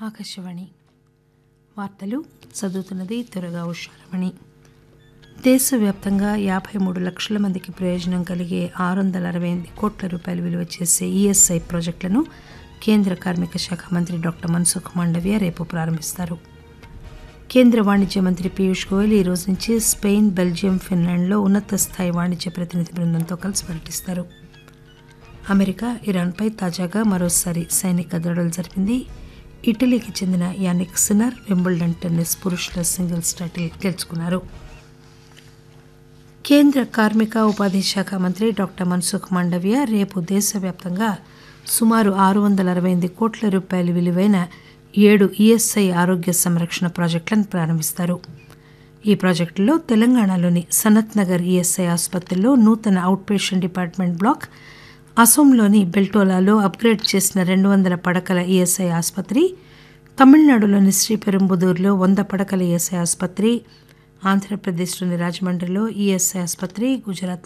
ఆకాశవాణి వార్తలు చదువుతున్నది త్వరగా ఉషారమణి దేశవ్యాప్తంగా యాభై మూడు లక్షల మందికి ప్రయోజనం కలిగే ఆరు వందల అరవై ఎనిమిది కోట్ల రూపాయలు విలువ చేసే ఈఎస్ఐ ప్రాజెక్టులను కేంద్ర కార్మిక శాఖ మంత్రి డాక్టర్ మన్సుఖ్ మాండవ్య రేపు ప్రారంభిస్తారు కేంద్ర వాణిజ్య మంత్రి పీయూష్ గోయల్ ఈ రోజు నుంచి స్పెయిన్ బెల్జియం ఫిన్లాండ్లో ఉన్నత స్థాయి వాణిజ్య ప్రతినిధి బృందంతో కలిసి పర్యటిస్తారు అమెరికా ఇరాన్పై తాజాగా మరోసారి సైనిక దాడులు జరిపింది ఇటలీకి చెందిన యానిక్ సినర్ వింబుల్డన్ టెన్నిస్ పురుషుల సింగిల్స్ టైటిల్ గెలుచుకున్నారు కేంద్ర కార్మిక ఉపాధి శాఖ మంత్రి డాక్టర్ మన్సుఖ్ మాండవ్య రేపు దేశవ్యాప్తంగా సుమారు ఆరు వందల అరవై ఎనిమిది కోట్ల రూపాయల విలువైన ఏడు ఈఎస్ఐ ఆరోగ్య సంరక్షణ ప్రాజెక్టులను ప్రారంభిస్తారు ఈ ప్రాజెక్టుల్లో తెలంగాణలోని సనత్ నగర్ ఈఎస్ఐ ఆసుపత్రిలో నూతన అవుట్ పేషెంట్ డిపార్ట్మెంట్ బ్లాక్ అసోంలోని బెల్టోలాలో అప్గ్రేడ్ చేసిన రెండు వందల పడకల ఈఎస్ఐ ఆసుపత్రి తమిళనాడులోని శ్రీపెరుంబుదూరులో వంద పడకల ఈఎస్ఐ ఆసుపత్రి ఆంధ్రప్రదేశ్లోని రాజమండ్రిలో ఈఎస్ఐ ఆసుపత్రి గుజరాత్